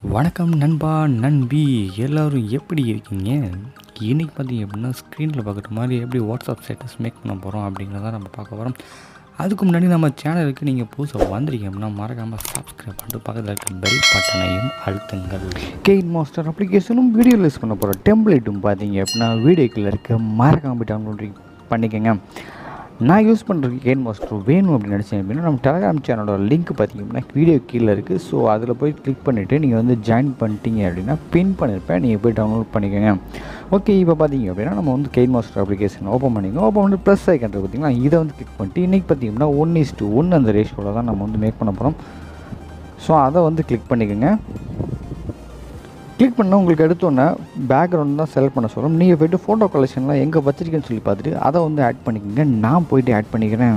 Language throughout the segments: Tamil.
வணக்கம் நண்பா நண்பி எல்லோரும் எப்படி இருக்கீங்க இன்றைக்கி பார்த்தீங்க அப்படின்னா ஸ்க்ரீனில் பார்க்குற மாதிரி எப்படி வாட்ஸ்அப் ஸ்டேட்டஸ் மேக் பண்ண போகிறோம் அப்படிங்கிறத நம்ம பார்க்க போகிறோம் அதுக்கு முன்னாடி நம்ம சேனலுக்கு நீங்கள் புதுசாக வந்திருக்கீங்க அப்படின்னா மறக்காமல் சப்ஸ்கிரைப் பண்ணிட்டு பக்கத்தில் இருக்க பெல் பட்டனையும் அழுத்துங்கள் கெயின் மாஸ்டர் அப்ளிகேஷனும் வீடியோ ரிலீஸ் பண்ண போகிற டெம்ப்ளேட்டும் பார்த்தீங்க அப்படின்னா வீடியோக்கில் இருக்க மறக்காமல் டவுன்லோட் பண்ணிக்கோங்க நான் யூஸ் பண்ணுறது கேன் மாஸ்டர் வேணும் அப்படின்னு நினச்சேன் அப்படின்னா நம்ம டெலகிராம் சேனலோட லிங்க் பார்த்தீங்கன்னா வீடியோ கீழே இருக்குது ஸோ அதில் போய் கிளிக் பண்ணிவிட்டு நீங்கள் வந்து ஜாயின் பண்ணிட்டீங்க அப்படின்னா பின் பண்ணியிருப்பேன் நீங்கள் போய் டவுன்லோட் பண்ணிக்கோங்க ஓகே இப்போ பார்த்தீங்க அப்படின்னா நம்ம வந்து கெயின் மாஸ்டர் அப்ளிகேஷன் ஓப்பன் பண்ணிங்க ஓப்பன் பண்ணி ப்ளஸ் ஐக்கன் பார்த்தீங்கன்னா இதை வந்து கிளிக் பண்ணிட்டு இன்றைக்கி பார்த்தீங்கன்னா ஒன் இஸ் டூ ஒன் அந்த ரேஷியோவில் தான் நம்ம வந்து மேக் பண்ண போகிறோம் ஸோ அதை வந்து கிளிக் பண்ணிக்கோங்க கிளிக் பண்ணால் உங்களுக்கு எடுத்தோன்னே பேக்ரவுண்ட் தான் செலக்ட் பண்ண சொல்கிறோம் நீங்கள் போய்ட்டு ஃபோட்டோ கலெக்ஷன்லாம் எங்கே வச்சிருக்கேன்னு சொல்லி பார்த்துட்டு அதை வந்து ஆட் பண்ணிக்கோங்க நான் போயிட்டு ஆட் பண்ணிக்கிறேன்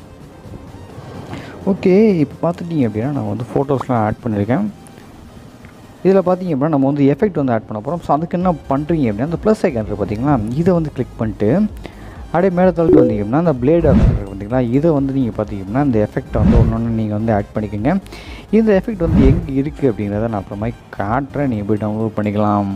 ஓகே இப்போ பார்த்துட்டீங்க அப்படின்னா நான் வந்து ஃபோட்டோஸ்லாம் ஆட் பண்ணியிருக்கேன் இதில் பார்த்தீங்க அப்படின்னா நம்ம வந்து எஃபெக்ட் வந்து ஆட் பண்ண போகிறோம் ஸோ அதுக்கு என்ன பண்ணுறீங்க அப்படின்னா அந்த ப்ளஸ் ஐக்கன் இருக்குது பார்த்தீங்களா இதை வந்து கிளிக் பண்ணிட்டு அப்படியே மேலே தள்ளிட்டு வந்தீங்கன்னா அந்த பிளேட் ஆப்ஷன் இருக்குது பார்த்தீங்களா இதை வந்து நீங்கள் பார்த்தீங்கன்னா இந்த எஃபெக்ட்டை வந்து ஒன்று ஒன்று நீங்கள் வந்து ஆட் பண்ணிக்கோங்க இந்த எஃபெக்ட் வந்து எங்கே இருக்குது அப்படிங்கிறத நான் அப்புறமா காட்டுறேன் நீங்கள் போய் டவுன்லோட் பண்ணிக்கலாம்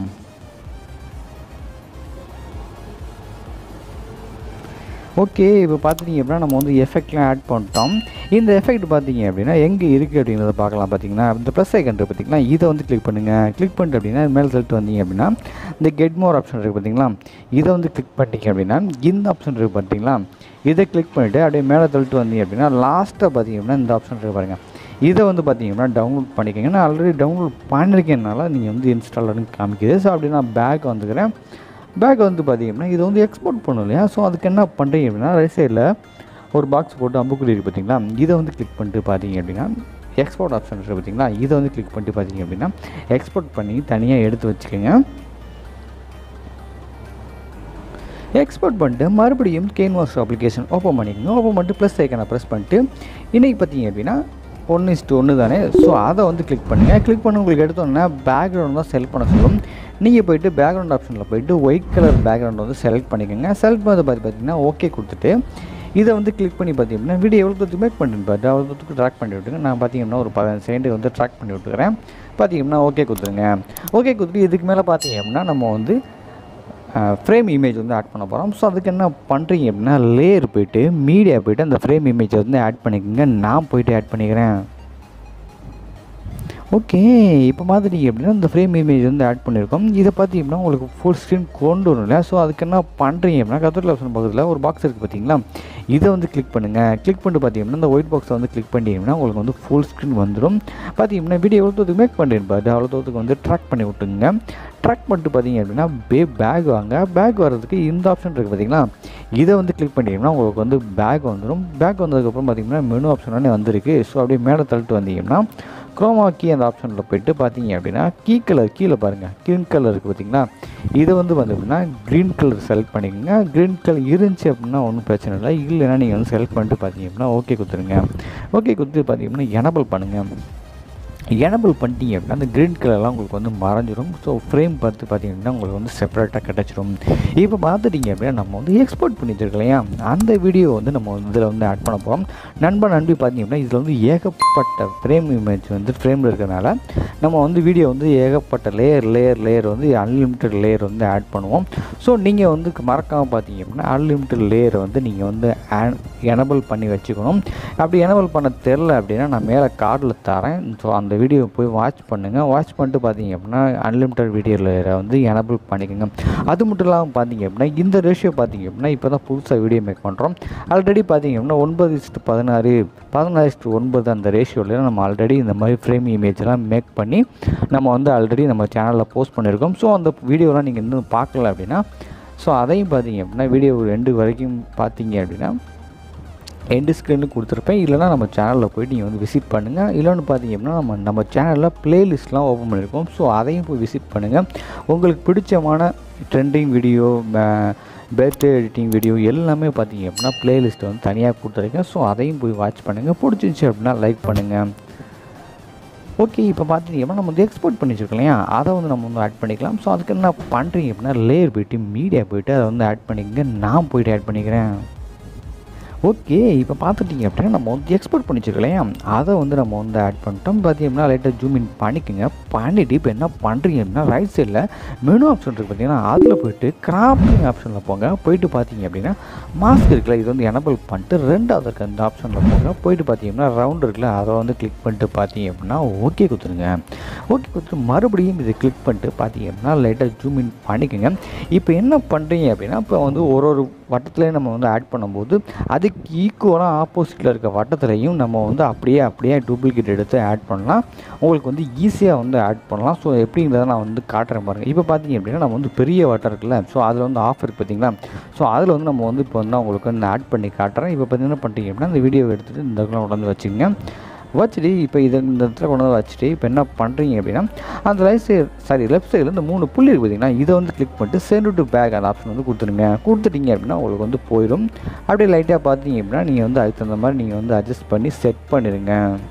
ஓகே இப்போ பார்த்துட்டிங்க அப்படின்னா நம்ம வந்து எஃபெக்ட்லாம் ஆட் பண்ணிட்டோம் இந்த எஃபெக்ட் பார்த்தீங்க அப்படின்னா எங்கே இருக்குது அப்படிங்கிறத பார்க்கலாம் பார்த்தீங்கன்னா இந்த ப்ளஸ் ஐக்கன் பார்த்தீங்கன்னா இதை வந்து கிளிக் பண்ணுங்கள் கிளிக் பண்ணிட்டு அப்படின்னா மேலே தள்ளிட்டு வந்தீங்க அப்படின்னா இந்த கெட் மோர் ஆப்ஷன் இருக்குது பார்த்தீங்களா இதை வந்து கிளிக் பண்ணிட்டீங்க அப்படின்னா இந்த ஆப்ஷன் இருக்குது பார்த்தீங்களா இதை கிளிக் பண்ணிவிட்டு அப்படியே மேலே தள்ளிட்டு வந்தீங்க அப்படின்னா லாஸ்ட்டாக பார்த்தீங்க அப்படின்னா இந்த ஆப்ஷன் இருக்குது பாருங்கள் இதை வந்து பார்த்தீங்கன்னா டவுன்லோட் பண்ணிக்கோங்க நான் ஆல்ரெடி டவுன்லோட் பண்ணியிருக்கேனால நீங்கள் வந்து இன்ஸ்டாலர்னு காமிக்குது ஸோ அப்படி நான் பேக் வந்துக்கிறேன் பேக் வந்து பார்த்தீங்கன்னா இதை வந்து எக்ஸ்போர்ட் பண்ணும் இல்லையா ஸோ அதுக்கு என்ன பண்ணுறீங்க அப்படின்னா ரைட் சைடில் ஒரு பாக்ஸ் போட்டு அம்புக்குடி இருக்குது பார்த்தீங்களா இதை வந்து கிளிக் பண்ணிட்டு பார்த்தீங்க அப்படின்னா எக்ஸ்போர்ட் ஆப்ஷன் இருக்குது பார்த்தீங்களா இதை வந்து கிளிக் பண்ணிட்டு பார்த்தீங்க அப்படின்னா எக்ஸ்போர்ட் பண்ணி தனியாக எடுத்து வச்சுக்கோங்க எக்ஸ்போர்ட் பண்ணிட்டு மறுபடியும் கேன்வாஸ் அப்ளிகேஷன் ஓப்பன் பண்ணிக்கோங்க ஓப்பன் பண்ணிட்டு ப்ளஸ் ஐக்கனை ப்ரெஸ் பண்ணிட்டு இன்றைக்கி பார்த்தீங்க அப்படின்னா ஒன்று இஸ்ட்டு ஒன்று தானே ஸோ அதை வந்து கிளிக் பண்ணுங்கள் கிளிக் பண்ணி உங்களுக்கு எடுத்தோன்னே பேக்ரவுண்ட் தான் செலக்ட் பண்ண சொல்லும் நீங்கள் போயிட்டு பேக்ரவுண்ட் ஆப்ஷனில் போயிட்டு ஒயிட் கலர் பேக்ரவுண்ட் வந்து செலக்ட் பண்ணிக்கோங்க செலக்ட் பண்ணது பார்த்து பார்த்தீங்கன்னா ஓகே கொடுத்துட்டு இதை வந்து கிளிக் பண்ணி பார்த்தீங்கன்னா வீடியோ எவ்வளோ தூரத்துக்கு மேக் பண்ணிட்டு பார்த்து அவ்வளோ தூரத்துக்கு ட்ராக் பண்ணி விட்டுங்க நான் பார்த்தீங்கன்னா ஒரு பதினஞ்சு செகண்டு வந்து ட்ராக் பண்ணி விட்டுக்கிறேன் பார்த்தீங்கன்னா ஓகே கொடுத்துருங்க ஓகே கொடுத்துட்டு இதுக்கு மேலே பார்த்தீங்க அப்படின்னா நம்ம வந்து ஃப்ரேம் இமேஜ் வந்து ஆட் பண்ண போகிறோம் ஸோ அதுக்கு என்ன பண்ணுறீங்க அப்படின்னா லேயர் போயிட்டு மீடியா போயிட்டு அந்த ஃப்ரேம் இமேஜை வந்து ஆட் பண்ணிக்கோங்க நான் போயிட்டு ஆட் பண்ணிக்கிறேன் ஓகே இப்போ பார்த்துட்டீங்க அப்படின்னா இந்த ஃப்ரேம் இமேஜ் வந்து ஆட் பண்ணியிருக்கோம் இதை பார்த்தீங்கன்னா உங்களுக்கு ஃபுல் ஸ்க்ரீன் கொண்டு வரும் இல்லையா ஸோ அதுக்கு என்ன பண்ணுறீங்க அப்படின்னா கத்தூர் ஆப்ஷன் பக்கத்தில் ஒரு பாக்ஸ் இருக்குது பார்த்தீங்களா இதை வந்து கிளிக் பண்ணுங்கள் கிளிக் பண்ணிட்டு பார்த்தீங்கன்னா இந்த ஒயிட் பாக்ஸை வந்து கிளிக் பண்ணிட்டீங்கன்னா உங்களுக்கு வந்து ஃபுல் ஸ்க்ரீன் வந்துடும் பார்த்தீங்கன்னா வீடியோ எவ்வளோ தூரத்துக்கு மேக் பண்ணுறேன் பாரு அவ்வளோ தூரத்துக்கு வந்து ட்ராக் பண்ணி விட்டுங்க ட்ராக் பண்ணிட்டு பார்த்தீங்க அப்படின்னா பே பேக் வாங்க பேக் வர்றதுக்கு இந்த ஆப்ஷன் இருக்குது பார்த்தீங்களா இதை வந்து கிளிக் பண்ணிட்டீங்கன்னா உங்களுக்கு வந்து பேக் வந்துடும் பேக் வந்ததுக்கப்புறம் பார்த்தீங்கன்னா மெனு ஆப்ஷனே வந்திருக்கு ஸோ அப்படியே மேலே தள்ளிட்டு வந்தீங்கன்னா குரோமா கீ அந்த ஆப்ஷனில் போயிட்டு பார்த்தீங்க அப்படின்னா கீ கலர் கீழே பாருங்கள் க்ரீன் கலர் இருக்குது பார்த்தீங்களா இதை வந்து பார்த்தீங்கன்னா க்ரீன் கலர் செலக்ட் பண்ணிக்கோங்க க்ரீன் கலர் இருந்துச்சு அப்படின்னா ஒன்றும் பிரச்சனை இல்லை இல்லைன்னா நீங்கள் வந்து செலக்ட் பண்ணிட்டு பார்த்தீங்க அப்படின்னா ஓகே கொடுத்துருங்க ஓகே கொடுத்து பார்த்தீங்கன்னா எனபிள் பண்ணுங்கள் எனபிள் பண்ணிட்டீங்க அப்படின்னா அந்த க்ரீன் கலர்லாம் உங்களுக்கு வந்து மறைஞ்சிடும் ஸோ ஃப்ரேம் பார்த்து பார்த்தீங்கன்னா உங்களுக்கு வந்து செப்பரேட்டாக கிடச்சிரும் இப்போ பார்த்துட்டிங்க அப்படின்னா நம்ம வந்து எக்ஸ்போர்ட் பண்ணி இல்லையா அந்த வீடியோ வந்து நம்ம வந்து இதில் வந்து ஆட் பண்ண போகிறோம் நண்பன் நண்பி பார்த்தீங்க அப்படின்னா இதில் வந்து ஏகப்பட்ட ஃப்ரேம் இமேஜ் வந்து ஃப்ரேமில் இருக்கிறனால நம்ம வந்து வீடியோ வந்து ஏகப்பட்ட லேயர் லேயர் லேயர் வந்து அன்லிமிட்டட் லேயர் வந்து ஆட் பண்ணுவோம் ஸோ நீங்கள் வந்து மறக்காமல் பார்த்தீங்க அப்படின்னா அன்லிமிட்டட் லேயரை வந்து நீங்கள் வந்து எனபிள் பண்ணி வச்சுக்கணும் அப்படி எனபிள் பண்ண தெரில அப்படின்னா நான் மேலே கார்டில் தரேன் ஸோ அந்த வீடியோ போய் வாட்ச் பண்ணுங்கள் வாட்ச் பண்ணிட்டு பார்த்தீங்க அப்படின்னா அன்லிமிட்டட் வீடியோ லேயரை வந்து எனபிள் பண்ணிக்கோங்க அது மட்டும் இல்லாமல் பார்த்தீங்க அப்படின்னா இந்த ரேஷியோ பார்த்தீங்க அப்படின்னா இப்போ தான் புதுசாக வீடியோ மேக் பண்ணுறோம் ஆல்ரெடி பார்த்தீங்க அப்படின்னா ஒன்பது இஸ்ட்டு பதினாறு பதினாறு இஸ்ட்டு ஒன்பது அந்த ரேஷியோவில் நம்ம ஆல்ரெடி இந்த மாதிரி ஃப்ரேம் இமேஜெலாம் மேக் பண்ணி நம்ம வந்து ஆல்ரெடி நம்ம சேனலில் போஸ்ட் பண்ணியிருக்கோம் ஸோ அந்த வீடியோலாம் நீங்கள் இன்னும் பார்க்கல அப்படின்னா ஸோ அதையும் பார்த்தீங்க அப்படின்னா வீடியோ ரெண்டு வரைக்கும் பார்த்தீங்க அப்படின்னா எண்டு ஸ்க்ரீனு கொடுத்துருப்பேன் இல்லைனா நம்ம சேனலில் போய்ட்டு நீங்கள் வந்து விசிட் பண்ணுங்கள் இல்லைன்னு பார்த்தீங்க அப்படின்னா நம்ம நம்ம சேனலில் ப்ளேலிஸ்ட்லாம் ஓப்பன் பண்ணியிருக்கோம் ஸோ அதையும் போய் விசிட் பண்ணுங்கள் உங்களுக்கு பிடிச்சமான trending video birthday editing video எல்லாமே பார்த்தீங்க அப்படின்னா ப்ளேலிஸ்ட்டை வந்து தனியாக கொடுத்துருக்கேன் ஸோ அதையும் போய் வாட்ச் பண்ணுங்கள் பிடிச்சிருந்துச்சி அப்படின்னா லைக் பண்ணுங்கள் ஓகே இப்போ பார்த்துட்டீங்கன்னா நம்ம வந்து எக்ஸ்போர்ட் பண்ணி வச்சுருக்கோம் இல்லையா அதை வந்து நம்ம வந்து ஆட் பண்ணிக்கலாம் ஸோ அதுக்கு என்ன பண்ணுறீங்க அப்படின்னா லேயர் போய்ட்டு மீடியா போய்ட்டு அதை வந்து ஆட் பண்ணிக்கங்க நான் போய்ட்டு ஆட் பண்ணிக்கிறேன் ஓகே இப்போ பார்த்துட்டிங்க அப்படின்னா நம்ம வந்து எக்ஸ்போர்ட் பண்ணி வச்சிருக்கோம் இல்லையா அதை வந்து நம்ம வந்து ஆட் பண்ணிட்டோம் பார்த்தீங்கன்னா லைட்டாக ஜூம் இன் பண்ணிக்கோங்க பண்ணிவிட்டு இப்போ என்ன பண்ணுறீங்க அப்படின்னா ரைட் சைடில் மெனு ஆப்ஷன் இருக்குது பார்த்தீங்கன்னா அதில் போயிட்டு கிராப்பிங் ஆப்ஷனில் போங்க போயிட்டு பார்த்தீங்க அப்படின்னா மாஸ்க் இருக்குல்ல இது வந்து எனபிள் பண்ணிட்டு ரெண்டாவது இருக்க அந்த ஆப்ஷனில் போங்க போயிட்டு பார்த்தீங்கன்னா ரவுண்ட் இருக்குல்ல அதை வந்து கிளிக் பண்ணிட்டு பார்த்தீங்க அப்படின்னா ஓகே கொடுத்துருங்க ஓகே கொடுத்துட்டு மறுபடியும் இதை கிளிக் பண்ணிட்டு பார்த்தீங்க அப்படின்னா லைட்டாக ஜூம் இன் பண்ணிக்கோங்க இப்போ என்ன பண்ணுறீங்க அப்படின்னா இப்போ வந்து ஒரு ஒரு வட்டத்துலேயும் நம்ம வந்து ஆட் பண்ணும்போது அதுக்கு ஈக்குவலாக ஆப்போசிட்டில் இருக்க வட்டத்துலையும் நம்ம வந்து அப்படியே அப்படியே டூப்ளிகேட் எடுத்து ஆட் பண்ணலாம் உங்களுக்கு வந்து ஈஸியாக வந்து ஆட் பண்ணலாம் ஸோ எப்படிங்கிறத நான் வந்து காட்டுறேன் பாருங்கள் இப்போ பார்த்தீங்க அப்படின்னா நம்ம வந்து பெரிய வட்டம் இருக்குல்ல ஸோ அதில் வந்து ஆஃப் இருக்குது பார்த்தீங்களா ஸோ அதில் வந்து நம்ம வந்து இப்போ வந்து உங்களுக்கு வந்து ஆட் பண்ணி காட்டுறேன் இப்போ பார்த்தீங்கன்னா பண்ணிட்டீங்க அப்படின்னா இந்த வீடியோ எடுத்துகிட்டு இந்த இடத்துல கொண்டு வந்து வச்சுக்கோங்க வச்சுட்டு இப்போ இதை இந்த இடத்துல கொண்டு வந்து வச்சுட்டு இப்போ என்ன பண்ணுறீங்க அப்படின்னா அந்த ரைட் சைடு சாரி லெஃப்ட் சைடில் இந்த மூணு புள்ளி இருக்குது பார்த்தீங்கன்னா இதை வந்து கிளிக் பண்ணிட்டு சென்ட் டு பேக் அந்த ஆப்ஷன் வந்து கொடுத்துருங்க கொடுத்துட்டீங்க அப்படின்னா உங்களுக்கு வந்து போயிடும் அப்படியே லைட்டாக பார்த்தீங்க அப்படின்னா நீங்கள் வந்து அதுக்கு தகுந்த மாதிரி நீங்கள் வந்து அட்ஜஸ்ட் பண்ணி செட் பண்ணிடுங்க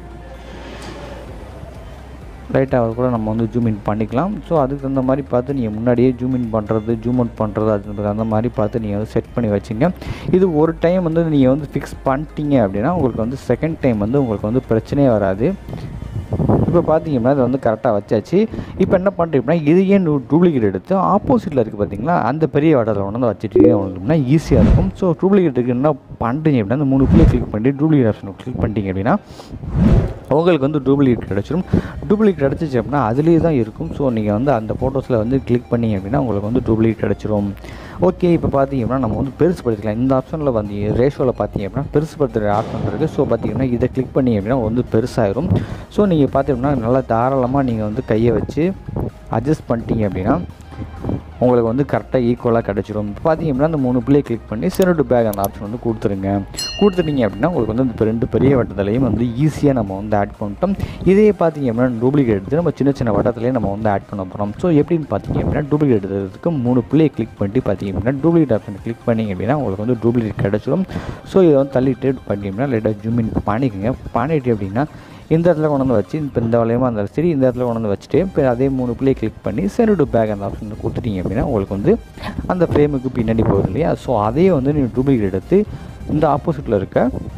லைட்டாக கூட நம்ம வந்து ஜூம் இன் பண்ணிக்கலாம் ஸோ அதுக்கு தகுந்த மாதிரி பார்த்து நீங்கள் முன்னாடியே ஜூம் இன் பண்ணுறது ஜூம் அவுட் பண்ணுறது அது அந்த மாதிரி பார்த்து நீங்கள் வந்து செட் பண்ணி வச்சுங்க இது ஒரு டைம் வந்து நீங்கள் வந்து ஃபிக்ஸ் பண்ணிட்டீங்க அப்படின்னா உங்களுக்கு வந்து செகண்ட் டைம் வந்து உங்களுக்கு வந்து பிரச்சனையே வராது இப்போ பார்த்தீங்கன்னா இது வந்து கரெக்டாக வச்சாச்சு இப்போ என்ன பண்ணுறீங்கன்னா இதையே டூப்ளிகேட் எடுத்து ஆப்போசிட்டில் இருக்குது பார்த்தீங்களா அந்த பெரிய வட்டத்தில் கொண்டு வந்து வச்சுட்டு அப்படின்னா ஈஸியாக இருக்கும் ஸோ டூப்ளிகேட்டுக்கு என்ன பண்ணுறீங்க அப்படின்னா அந்த மூணு புள்ளி கிளிக் பண்ணி டூப்ளிகேட் ஆப்ஷன் கிளிக் பண்ணிட்டீங்க அப்படின்னா உங்களுக்கு வந்து டூப்ளிகேட் கிடச்சிரும் டூப்ளிகேட் கிடச்சிச்சு அப்படின்னா அதுலேயே தான் இருக்கும் ஸோ நீங்கள் வந்து அந்த ஃபோட்டோஸில் வந்து கிளிக் பண்ணிங்க அப்படின்னா உங்களுக்கு வந்து டூப்ளிகேட் கிடச்சிரும் ஓகே இப்போ பார்த்தீங்க அப்படின்னா நம்ம வந்து பெருசுப்படுத்திக்கலாம் இந்த ஆப்ஷனில் வந்து ரேஷோவில் பார்த்தீங்க அப்படின்னா பெருசுப்படுத்துகிற ஆப்ஷன் இருக்குது ஸோ பார்த்தீங்கன்னா இதை கிளிக் பண்ணி அப்படின்னா வந்து பெருசாயிரும் ஸோ நீங்கள் பார்த்தீங்கன்னா நல்லா தாராளமாக நீங்கள் வந்து கையை வச்சு அட்ஜஸ்ட் பண்ணிட்டீங்க அப்படின்னா உங்களுக்கு வந்து கரெக்டாக ஈக்குவலாக கிடச்சிரும் இப்போ பார்த்தீங்க அப்படின்னா அந்த மூணு பிள்ளையை கிளிக் பண்ணி செரடு பேக் அந்த ஆப்ஷன் வந்து கொடுத்துருங்க கொடுத்துட்டீங்க அப்படின்னா உங்களுக்கு வந்து இந்த ரெண்டு பெரிய வட்டத்துலையும் வந்து ஈஸியாக நம்ம வந்து ஆட் பண்ணிட்டோம் இதே பார்த்தீங்க அப்படின்னா டூப்ளிகேட் எடுத்து நம்ம சின்ன சின்ன வட்டத்துலேயே நம்ம வந்து ஆட் பண்ண போகிறோம் ஸோ எப்படின்னு பார்த்தீங்க அப்படின்னா டூப்ளிகேட் எடுக்கிறதுக்கு மூணு பிள்ளையை கிளிக் பண்ணிட்டு பார்த்தீங்க அப்படின்னா டூப்ளிகேட் ஆப்ஷன் கிளிக் பண்ணிங்க அப்படின்னா உங்களுக்கு வந்து டூப்ளிகேட் கிடச்சிரும் ஸோ இதை வந்து தள்ளிட்டு பண்ணிட்டீங்கன்னா லைட்டாக ஜூம் இன் பண்ணிக்கோங்க பண்ணிட்டு அப்படின்னா இந்த இடத்துல கொண்டு வந்து வச்சு இப்போ இந்த வளையமாக இருந்தாலும் சரி இந்த இடத்துல கொண்டு வந்து வச்சுட்டு இப்போ அதே மூணு பிள்ளையை கிளிக் பண்ணி சென்ட் டு பேக் அந்த ஆப்ஷன் கொடுத்துட்டீங்க அப்படின்னா உங்களுக்கு வந்து அந்த ஃப்ரேமுக்கு பின்னாடி போகுது இல்லையா ஸோ அதையே வந்து நீங்கள் டூப்ளிகேட் எடுத்து இந்த ஆப்போசிட்டில் இருக்க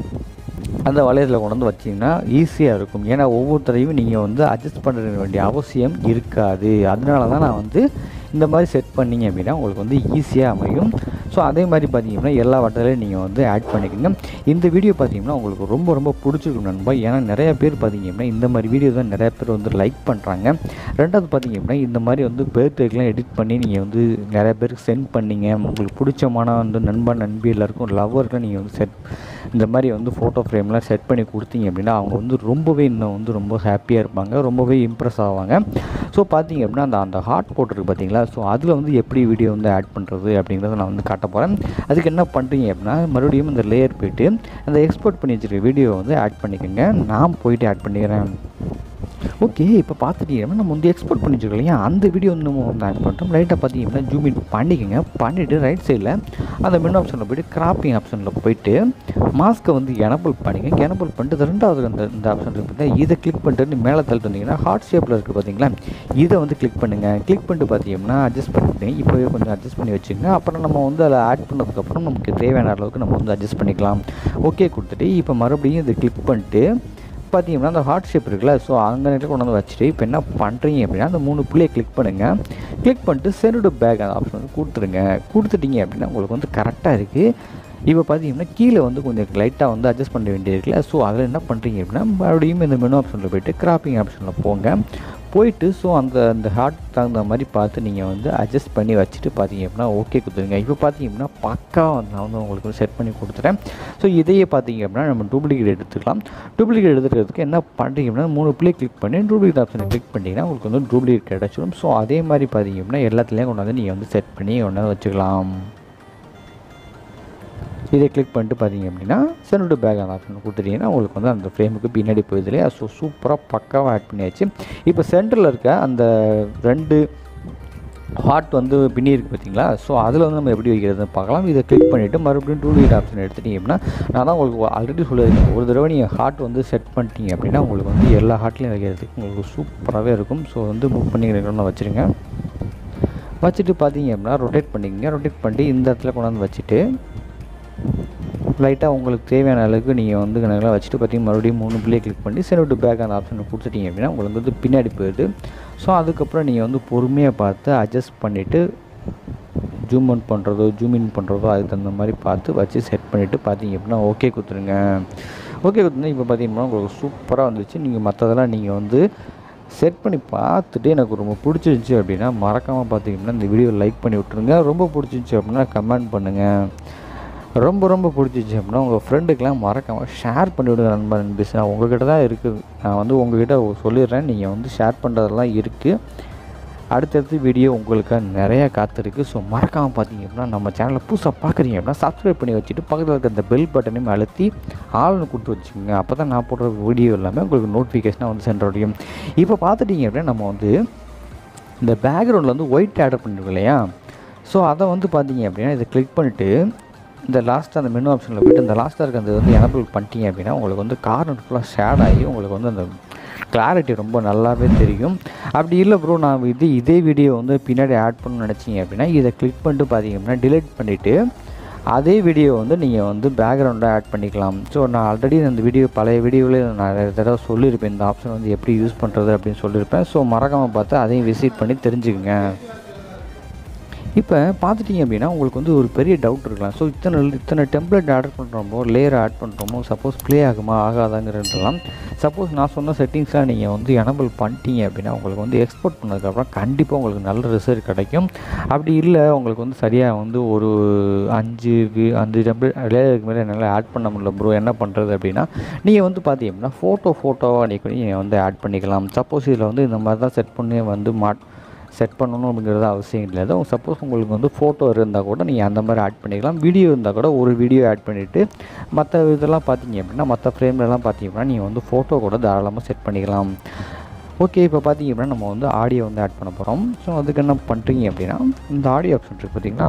அந்த வளையத்தில் கொண்டு வந்து வச்சிங்கன்னா ஈஸியாக இருக்கும் ஏன்னா ஒவ்வொருத்தரையும் நீங்கள் வந்து அட்ஜஸ்ட் பண்ண வேண்டிய அவசியம் இருக்காது அதனால தான் நான் வந்து இந்த மாதிரி செட் பண்ணிங்க அப்படின்னா உங்களுக்கு வந்து ஈஸியாக அமையும் ஸோ அதே மாதிரி பார்த்தீங்கன்னா எல்லா வட்டத்திலையும் நீங்கள் வந்து ஆட் பண்ணிக்கோங்க இந்த வீடியோ பார்த்தீங்கன்னா உங்களுக்கு ரொம்ப ரொம்ப பிடிச்சிருக்கும் நண்பா ஏன்னா நிறைய பேர் பார்த்தீங்க அப்படின்னா இந்த மாதிரி வீடியோ தான் நிறைய பேர் வந்து லைக் பண்ணுறாங்க ரெண்டாவது பார்த்தீங்க அப்படின்னா இந்த மாதிரி வந்து பேர்த்டேக்கெலாம் எடிட் பண்ணி நீங்கள் வந்து நிறைய பேருக்கு சென்ட் பண்ணீங்க உங்களுக்கு பிடிச்சமான வந்து நண்பன் நண்பி எல்லாருக்கும் லவ்வருக்கும் நீங்கள் வந்து செட் இந்த மாதிரி வந்து ஃபோட்டோ ஃப்ரேம்லாம் செட் பண்ணி கொடுத்தீங்க அப்படின்னா அவங்க வந்து ரொம்பவே இன்னும் வந்து ரொம்ப ஹாப்பியாக இருப்பாங்க ரொம்பவே இம்ப்ரெஸ் ஆவாங்க ஸோ பார்த்தீங்க அப்படின்னா அந்த அந்த ஹாட் போட்டிருக்கு பார்த்தீங்களா ஸோ அதில் வந்து எப்படி வீடியோ வந்து ஆட் பண்ணுறது அப்படிங்கிறத நான் வந்து காட்ட போகிறேன் அதுக்கு என்ன பண்ணுறீங்க அப்படின்னா மறுபடியும் இந்த லேயர் போயிட்டு அந்த எக்ஸ்போர்ட் பண்ணி வச்சுருக்க வீடியோவை வந்து ஆட் பண்ணிக்கோங்க நான் போயிட்டு ஆட் பண்ணிக்கிறேன் ஓகே இப்போ பார்த்துட்டீங்கன்னா நம்ம வந்து எக்ஸ்போர்ட் பண்ணி வச்சுருக்கோம் இல்லையா அந்த வீடியோ வந்து நம்ம வந்து ஆட் பண்ணிட்டோம் ரைட்டாக பார்த்தீங்கன்னா ஜூம் இன் பண்ணிக்கோங்க பண்ணிவிட்டு ரைட் சைடில் அந்த மெனு ஆப்ஷனில் போய்ட்டு கிராப்பிங் ஆப்ஷனில் போயிட்டு மாஸ்க்கை வந்து எனபிள் பண்ணிக்கங்க எனபிள் பண்ணிட்டு ரெண்டாவது அந்த இந்த ஆப்ஷன் இருக்குது பார்த்தீங்கன்னா இதை கிளிக் பண்ணிட்டு மேலே தள்ளிட்டு வந்தீங்கன்னா ஹார்ட் ஷேப்பில் இருக்குது பார்த்தீங்களா இதை வந்து கிளிக் பண்ணுங்கள் கிளிக் பண்ணிட்டு பார்த்தீங்கன்னா அட்ஜஸ்ட் பண்ணிட்டு இப்போவே கொஞ்சம் அட்ஜஸ்ட் பண்ணி வச்சுக்கோங்க அப்புறம் நம்ம வந்து அதில் ஆட் பண்ணதுக்கப்புறம் நமக்கு தேவையான அளவுக்கு நம்ம வந்து அட்ஜஸ்ட் பண்ணிக்கலாம் ஓகே கொடுத்துட்டு இப்போ மறுபடியும் இதை கிளிக் பண்ணிட்டு பார்த்தீங்கன்னா அந்த ஹார்ட் ஷேப் இருக்குல்ல ஸோ அங்கே நேரத்தில் கொண்டு வந்து வச்சுட்டு இப்போ என்ன பண்ணுறீங்க அப்படின்னா அந்த மூணு புள்ளியை கிளிக் பண்ணுங்கள் கிளிக் பண்ணிட்டு சென்டு பேக் அந்த ஆப்ஷன் வந்து கொடுத்துருங்க கொடுத்துட்டீங்க அப்படின்னா உங்களுக்கு வந்து கரெக்டாக இருக்குது இப்போ பார்த்தீங்கன்னா கீழே வந்து கொஞ்சம் லைட்டாக வந்து அட்ஜஸ்ட் பண்ண வேண்டியிருக்குல்ல ஸோ அதில் என்ன பண்ணுறீங்க அப்படின்னா மறுபடியும் இந்த மெனு ஆப்ஷனில் போயிட்டு கிராப்பிங் ஆப்ஷனில் போங்க போயிட்டு ஸோ அந்த அந்த ஹார்ட் தகுந்த மாதிரி பார்த்து நீங்கள் வந்து அட்ஜஸ்ட் பண்ணி வச்சுட்டு பார்த்தீங்க அப்படின்னா ஓகே கொடுத்துருங்க இப்போ பார்த்தீங்க அப்படின்னா பக்காவாக வந்து நான் வந்து உங்களுக்கு செட் பண்ணி கொடுத்துட்டேன் ஸோ இதையே பார்த்தீங்க அப்படின்னா நம்ம டூப்ளிகேட் எடுத்துக்கலாம் டூப்ளிகேட் எடுத்துக்கிறதுக்கு என்ன பண்ணுறீங்க அப்படின்னா மூணு பிளே கிளிக் பண்ணி டூப்ளிகேட் ஆப்ஷனை கிளிக் பண்ணிங்கன்னா உங்களுக்கு வந்து டூப்ளிகேட் கிடச்சிடும் ஸோ அதே மாதிரி பார்த்தீங்க அப்படின்னா எல்லாத்துலேயும் கொண்டு வந்து நீங்கள் வந்து செட் பண்ணி கொண்டு வந்து வச்சுக்கலாம் இதை கிளிக் பண்ணிட்டு பார்த்தீங்க அப்படின்னா சென்ட் பேக் அந்த ஆப்ஷன் கொடுத்துட்டீங்கன்னா உங்களுக்கு வந்து அந்த ஃப்ரேமுக்கு பின்னாடி போயிடுது இல்லையா ஸோ சூப்பராக பக்காவாக ஆட் பண்ணியாச்சு இப்போ சென்டரில் இருக்க அந்த ரெண்டு ஹார்ட் வந்து பின்னி இருக்குது பார்த்தீங்களா ஸோ அதில் வந்து நம்ம எப்படி வைக்கிறதுன்னு பார்க்கலாம் இதை கிளிக் பண்ணிவிட்டு மறுபடியும் டூ வீட் ஆப்ஷன் எடுத்துட்டீங்க அப்படின்னா நான் தான் உங்களுக்கு ஆல்ரெடி சொல்லியிருக்கேன் ஒரு தடவை நீங்கள் ஹார்ட் வந்து செட் பண்ணிட்டீங்க அப்படின்னா உங்களுக்கு வந்து எல்லா ஹார்ட்லையும் வைக்கிறதுக்கு உங்களுக்கு சூப்பராகவே இருக்கும் ஸோ வந்து புக் பண்ணிக்கிறீங்களா வச்சுருங்க வச்சுட்டு பார்த்தீங்க அப்படின்னா ரொட்டேட் பண்ணிக்கங்க ரொட்டேட் பண்ணிட்டு இந்த இடத்துல கொண்டாந்து வச்சுட்டு லைட்டாக உங்களுக்கு தேவையான அளவுக்கு நீங்கள் வந்து கணக்கெல்லாம் வச்சுட்டு பார்த்தீங்கன்னா மறுபடியும் மூணு பிள்ளையை கிளிக் பண்ணி சென்ட் டு பேக் அந்த ஆப்ஷனை கொடுத்துட்டீங்க அப்படின்னா உங்களுக்கு வந்து பின்னாடி போயிடுது ஸோ அதுக்கப்புறம் நீங்கள் வந்து பொறுமையாக பார்த்து அட்ஜஸ்ட் பண்ணிவிட்டு ஜூம் அவுட் பண்ணுறதோ ஜூம் இன் பண்ணுறதோ அதுக்கு தகுந்த மாதிரி பார்த்து வச்சு செட் பண்ணிவிட்டு பார்த்தீங்க அப்படின்னா ஓகே கொடுத்துருங்க ஓகே கொடுத்துருந்தா இப்போ பார்த்தீங்கன்னா உங்களுக்கு சூப்பராக வந்துச்சு நீங்கள் மற்றதெல்லாம் நீங்கள் வந்து செட் பண்ணி பார்த்துட்டு எனக்கு ரொம்ப பிடிச்சிருந்துச்சி அப்படின்னா மறக்காமல் பார்த்தீங்கன்னா இந்த வீடியோ லைக் பண்ணி விட்ருங்க ரொம்ப பிடிச்சிருந்துச்சி அப்படின்னா கமெண்ட் பண்ணுங்கள் ரொம்ப ரொம்ப பிடிச்சிச்சு அப்படின்னா உங்கள் ஃப்ரெண்டுக்கெலாம் மறக்காமல் ஷேர் பண்ணிவிடுங்க நண்பர் நண்பிஸ் நான் உங்ககிட்ட தான் இருக்குது நான் வந்து உங்ககிட்ட சொல்லிடுறேன் நீங்கள் வந்து ஷேர் பண்ணுறதெல்லாம் இருக்குது அடுத்தடுத்து வீடியோ உங்களுக்காக நிறையா காத்திருக்கு ஸோ மறக்காமல் பார்த்தீங்க அப்படின்னா நம்ம சேனலை புதுசாக பார்க்குறீங்க அப்படின்னா சப்ஸ்கிரைப் பண்ணி வச்சுட்டு பக்கத்தில் இருக்க அந்த பெல் பட்டனையும் அழுத்தி ஆள்னு கொடுத்து வச்சுக்கோங்க அப்போ தான் நான் போடுற வீடியோ எல்லாமே உங்களுக்கு நோட்டிஃபிகேஷனாக வந்து சென்றடையும் இப்போ பார்த்துட்டிங்க அப்படின்னா நம்ம வந்து இந்த பேக்ரவுண்டில் வந்து ஒயிட் ஆர்டர் பண்ணிருக்கோம் இல்லையா ஸோ அதை வந்து பார்த்தீங்க அப்படின்னா இதை கிளிக் பண்ணிவிட்டு இந்த லாஸ்ட்டாக அந்த மெனு ஆப்ஷனில் போய்ட்டு இந்த லாஸ்ட்டாக இருக்க அந்த வந்து எனபிள் பண்ணிட்டீங்க அப்படின்னா உங்களுக்கு வந்து கார்னர் ஃபுல்லாக ஷேட் ஆகி உங்களுக்கு வந்து அந்த கிளாரிட்டி ரொம்ப நல்லாவே தெரியும் அப்படி இல்லை ப்ரோ நான் இது இதே வீடியோ வந்து பின்னாடி ஆட் பண்ணணும்னு நினச்சிங்க அப்படின்னா இதை கிளிக் பண்ணிட்டு பார்த்தீங்க அப்படின்னா டிலீட் பண்ணிவிட்டு அதே வீடியோ வந்து நீங்கள் வந்து பேக்ரவுண்டாக ஆட் பண்ணிக்கலாம் ஸோ நான் ஆல்ரெடி அந்த வீடியோ பழைய வீடியோவில் நான் நிறைய தடவை சொல்லியிருப்பேன் இந்த ஆப்ஷன் வந்து எப்படி யூஸ் பண்ணுறது அப்படின்னு சொல்லியிருப்பேன் ஸோ மறக்காமல் பார்த்து அதையும் விசிட் பண்ணி தெரிஞ்சுக்கங்க இப்போ பார்த்துட்டிங்க அப்படின்னா உங்களுக்கு வந்து ஒரு பெரிய டவுட் இருக்கலாம் ஸோ இத்தனை இத்தனை டெம்ப்ளேட் ஆர்டர் பண்ணுறோமோ லேயர் ஆட் பண்ணுறோமோ சப்போஸ் ப்ளே ஆகுமா ஆகாதாங்கிறதுலாம் சப்போஸ் நான் சொன்ன செட்டிங்ஸ்லாம் நீங்கள் வந்து எனபிள் பண்ணிட்டீங்க அப்படின்னா உங்களுக்கு வந்து எக்ஸ்போர்ட் பண்ணதுக்கப்புறம் கண்டிப்பாக உங்களுக்கு நல்ல ரிசல்ட் கிடைக்கும் அப்படி இல்லை உங்களுக்கு வந்து சரியாக வந்து ஒரு அஞ்சு வி- அஞ்சு டெம்ப்ளேட் லேயருக்கு மேலே என்னால் ஆட் பண்ண முடியல ப்ரோ என்ன பண்ணுறது அப்படின்னா நீங்கள் வந்து பார்த்தீங்க அப்படின்னா ஃபோட்டோ ஃபோட்டோவாக நீங்கள் நீங்கள் வந்து ஆட் பண்ணிக்கலாம் சப்போஸ் இதில் வந்து இந்த மாதிரி தான் செட் பண்ணி வந்து மாட் செட் பண்ணணும் அப்படிங்கிறது அவசியம் இல்லை சப்போஸ் உங்களுக்கு வந்து ஃபோட்டோ இருந்தால் கூட நீங்கள் அந்த மாதிரி ஆட் பண்ணிக்கலாம் வீடியோ இருந்தால் கூட ஒரு வீடியோ ஆட் பண்ணிவிட்டு மற்ற இதெல்லாம் பார்த்தீங்க அப்படின்னா மற்ற ஃப்ரேம்லலாம் பார்த்தீங்க அப்படின்னா நீங்கள் வந்து ஃபோட்டோ கூட தாராளமாக செட் பண்ணிக்கலாம் ஓகே இப்போ பார்த்தீங்க அப்படின்னா நம்ம வந்து ஆடியோ வந்து ஆட் பண்ண போகிறோம் ஸோ அதுக்கு என்ன பண்ணுறீங்க அப்படின்னா இந்த ஆடியோ ஆப்ஷன் இருக்குது பார்த்தீங்களா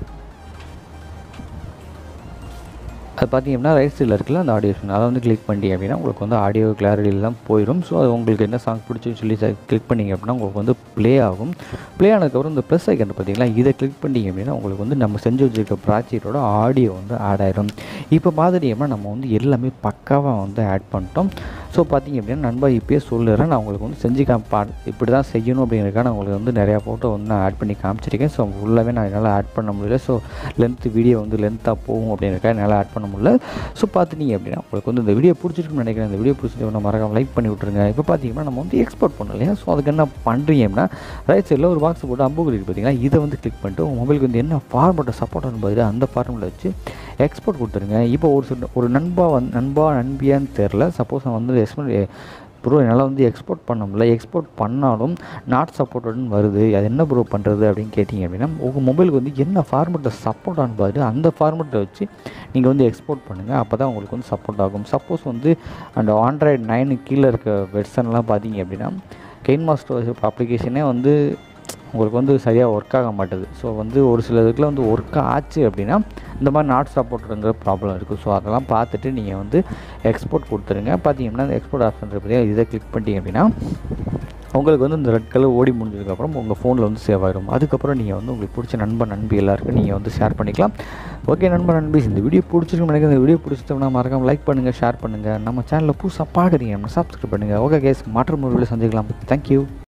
அது பார்த்தீங்க அப்படின்னா ரைட் சைடில் இருக்குல்ல அந்த ஆடியோ ஆப்ஷன் அதை வந்து கிளிக் பண்ணி அப்படின்னா உங்களுக்கு வந்து ஆடியோ கிளாரிட்டிலாம் போயிடும் ஸோ அது உங்களுக்கு என்ன சாங் பிடிச்சுன்னு சொல்லி கிளிக் பண்ணிங்க அப்படின்னா உங்களுக்கு வந்து ப்ளே ஆகும் ப்ளே ஆனதுக்கப்புறம் இந்த ப்ளஸ் ஐக்கன் பார்த்தீங்களா இதை கிளிக் பண்ணிங்க அப்படின்னா உங்களுக்கு வந்து நம்ம செஞ்சு வச்சிருக்க ப்ராஜெக்டோட ஆடியோ வந்து ஆட் ஆயிடும் இப்போ பார்த்துட்டீங்கன்னா நம்ம வந்து எல்லாமே பக்காவாக வந்து ஆட் பண்ணிட்டோம் ஸோ பார்த்தீங்க அப்படின்னா நண்பா இப்போயே சொல்லுறேன் நான் உங்களுக்கு வந்து செஞ்சு காப்பா இப்படி தான் செய்யணும் அப்படிங்கிறதுக்காக நான் உங்களுக்கு வந்து நிறையா ஃபோட்டோ வந்து நான் ஆட் பண்ணி காமிச்சிருக்கேன் ஸோ ஃபுல்லாகவே நான் என்னால் ஆட் பண்ண முடியல ஸோ லென்த்து வீடியோ வந்து லென்த்தாக போகும் அப்படிங்கிறதுக்காக என்னால் ஆட் பண்ண முடியல ஸோ பார்த்துட்டீங்க அப்படின்னா உங்களுக்கு வந்து இந்த வீடியோ பிடிச்சிருக்குன்னு நினைக்கிறேன் இந்த வீடியோ பிடிச்சிட்டு மறக்காம லைக் பண்ணி விட்ருங்க இப்போ பார்த்தீங்கன்னா நம்ம வந்து எக்ஸ்போர்ட் பண்ணோம் இல்லையா ஸோ அதுக்கு என்ன பண்ணுறீங்க அப்படின்னா ரைட் சைடில் ஒரு பாக்ஸ் போட்டு அம்புக்குறி இருக்கு பார்த்தீங்களா இதை வந்து கிளிக் பண்ணிட்டு உங்கள் மொபைலுக்கு வந்து என்ன ஃபார்மெட்டை சப்போர்ட் பார்த்துட்டு அந்த ஃபார்மெட்டில் வச்சு எக்ஸ்போர்ட் கொடுத்துருங்க இப்போ ஒரு சில ஒரு நண்பா வந்து நண்பா நண்பியான்னு தெரில சப்போஸ் நான் வந்து எக்ஸ்போர்ட் ப்ரோ என்னால் வந்து எக்ஸ்போர்ட் பண்ண முடியல எக்ஸ்போர்ட் பண்ணாலும் நாட் சப்போர்ட்டட்னு வருது அது என்ன ப்ரோ பண்ணுறது அப்படின்னு கேட்டிங்க அப்படின்னா உங்கள் மொபைலுக்கு வந்து என்ன ஃபார்மெட்டில் சப்போர்ட் ஆன்னு பார்த்து அந்த ஃபார்மெட்டை வச்சு நீங்கள் வந்து எக்ஸ்போர்ட் பண்ணுங்கள் அப்போ தான் உங்களுக்கு வந்து சப்போர்ட் ஆகும் சப்போஸ் வந்து அந்த ஆண்ட்ராய்டு நைனு கீழே இருக்க வெர்ஷன்லாம் பார்த்தீங்க அப்படின்னா கெயின் மாஸ்டர் அப்ளிகேஷனே வந்து உங்களுக்கு வந்து சரியாக ஒர்க் ஆக மாட்டுது ஸோ வந்து ஒரு சில இதுக்குள்ள வந்து ஒர்க் ஆச்சு அப்படின்னா இந்த மாதிரி நாட் சப்போர்ட்டுங்கிற ப்ராப்ளம் இருக்குது ஸோ அதெல்லாம் பார்த்துட்டு நீங்கள் வந்து எக்ஸ்போர்ட் கொடுத்துருங்க பார்த்தீங்கன்னா இந்த எக்ஸ்போர்ட் ஆப்ஷன் இருக்கு பார்த்தீங்கன்னா இதை கிளிக் பண்ணிட்டீங்க அப்படின்னா உங்களுக்கு வந்து இந்த ரெட் கலர் ஓடி முடிஞ்சதுக்கப்புறம் உங்கள் ஃபோனில் வந்து சேவ் ஆயிடும் அதுக்கப்புறம் நீங்கள் வந்து உங்களுக்கு பிடிச்ச நண்பன் நண்பி எல்லாருக்கும் நீங்கள் வந்து ஷேர் பண்ணிக்கலாம் ஓகே நண்பன் நண்பி இந்த வீடியோ பிடிச்சிருக்கும் நினைக்கிறேன் இந்த வீடியோ பிடிச்சதுன்னா மறக்காம லைக் பண்ணுங்கள் ஷேர் பண்ணுங்கள் நம்ம சேனலில் புதுசாக பார்க்குறீங்க நம்ம சப்ஸ்கிரைப் பண்ணுங்கள் ஓகே கேஸ் மாற்றம் ஒரு வீடியோ சந்திக்கலாம் தேங்க்யூ